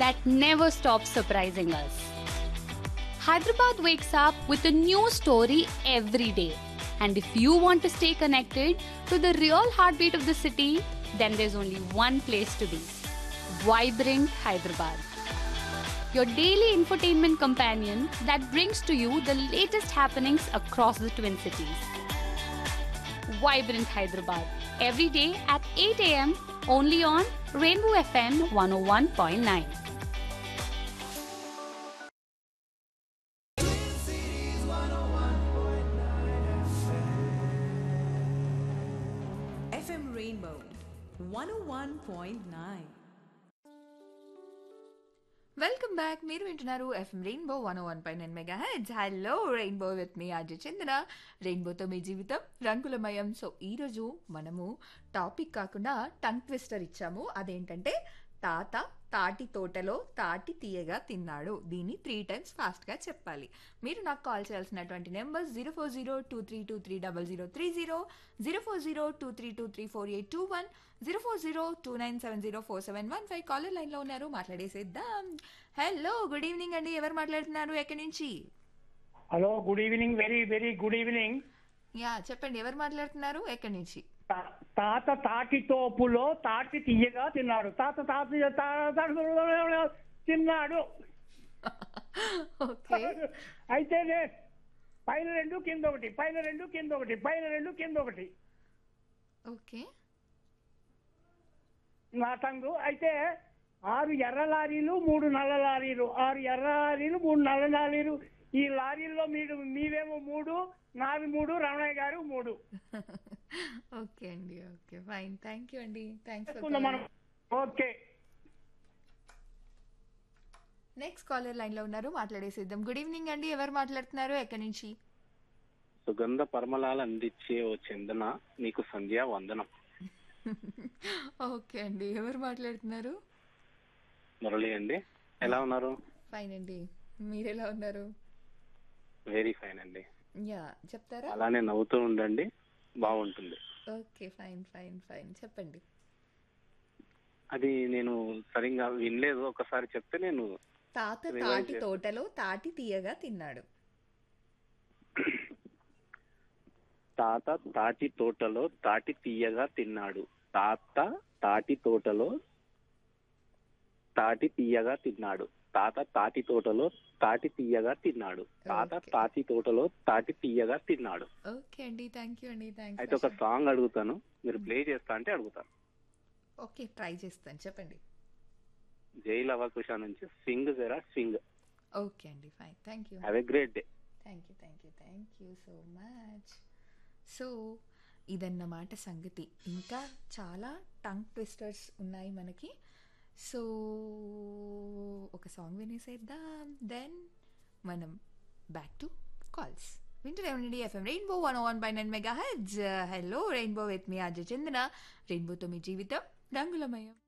that never stops surprising us. Hyderabad wakes up with a new story every day. And if you want to stay connected to the real heartbeat of the city, then there's only one place to be Vibrant Hyderabad. Your daily infotainment companion that brings to you the latest happenings across the Twin Cities. Vibrant Hyderabad, every day at 8 am only on Rainbow FM 101.9. FM Rainbow 101.9. Welcome back మీరు వింటున్నారు FM rainbow one one పై nine megahertz hello rainbow with మీ అజయ్ చందన రెయిన్బోతో మీ జీవితం రంగులమయం so ఈరోజు మనము టాపిక్ కాకుండా టంగ్ ట్విస్టర్ ఇచ్చాము అదేంటంటే తాత తాటి తోటలో తాటి తీయగా తిన్నాడు దీన్ని త్రీ టైమ్స్ ఫాస్ట్గా చెప్పాలి మీరు నాకు కాల్ చేయాల్సినటువంటి number zero four zero two three two three double zero three zero zero four zero two three two three four eight two one zero four zero two nine seven zero four seven one five caller లైన్లో ఉన్నారు మాట్లాడేసేద్దాం hello good evening అండి ఎవరు మాట్లాడుతున్నారు ఎక్కడి నుంచి hello good evening very very good evening yeah చెప్పండి ఎవరు మాట్లాడుతున్నారు ఎక్కడి నుంచి తా- తాత తాటి తోపులో తాటి తీయగా తిన్నాడు తాత తాత తా- తా- తిన్నాడు ఓకే అయితే నే- పైన రెండు కింద ఒకటి పైన రెండు కింద ఒకటి పైన రెండు కింద ఒకటి ఓకే నా టంగు అయితే ఆరు ఎర్ర లారీలు మూడు నల్ల లారీలు ఆరు ఎర్ర లారీలు మూడు నల్ల లారీలు ఈ లారీల్లో మీరు మీవేమో మూడు నావి మూడు రమణయ్య గారు మూడు ఓకే అండి ఓకే ఫైన్ థ్యాంక్ యూ అండి థ్యాంక్స్ చేసుకుందాం మనం ఓకే నెక్స్ట్ కాలర్ లైన్లో ఉన్నారు మాట్లాడేసేద్దాం గుడ్ ఈవినింగ్ అండి ఎవరు మాట్లాడుతున్నారు ఎక్కడి నుంచి సుగంధ పరమలాలు అందించే ఓ చందన నీకు సంధ్యా వందనం ఓకే అండి ఎవరు మాట్లాడుతున్నారు మురళి అండి ఎలా ఉన్నారు ఫైన్ అండి మీరు ఎలా ఉన్నారు వెరీ ఫైన్ అండి యా చెప్తారా అలానే నవ్వుతూ ఉండండి బాగుంటుంది ఓకే ఫైన్ ఫైన్ ఫైన్ చెప్పండి అది నేను సరిగ్గా వినలేదు ఒకసారి చెప్తే నేను తాత Revive తాటి చేస్తా. తోటలో తాటి తీయగా తిన్నాడు తాత తాటి తోటలో తాటి తీయగా తిన్నాడు తాత తాటి తోటలో తాటి తీయగా తిన్నాడు తాత తాటి తోటలో తాటి తీయగా తిన్నాడు తాత Okay. తాటి తోటలో తాటి తీయగా తిన్నాడు ఓకే అండి థ్యాంక్ యూ అండి అయితే ఒక థ్యాంక్స్ సాంగ్ అడుగుతాను మీరు ప్లే చేస్తా అంటే అడుగుతాను ఓకే ట్రై చేస్తాను చెప్పండి జై లవకుశ నుంచి సింగ్ జరా సింగ్ ఓకే అండి fine thank you have a great day thank you thank you thank you so much so ఇదన్నమాట సంగతి ఇంకా చాలా టంగ్ ట్విస్టర్స్ ఉన్నాయి మనకి సో ఒక సాంగ్ వినేసేద్దాం దెన్ మనం బ్యాక్ టు కాల్స్ వింటూనే ఉండండి ఎఫ్ఎం రెయిన్బో వన్ వన్ బై nine megahertz hello rainbow with మీ అజయ్ చందన రెయిన్బోతో మీ జీవితం రంగులమయం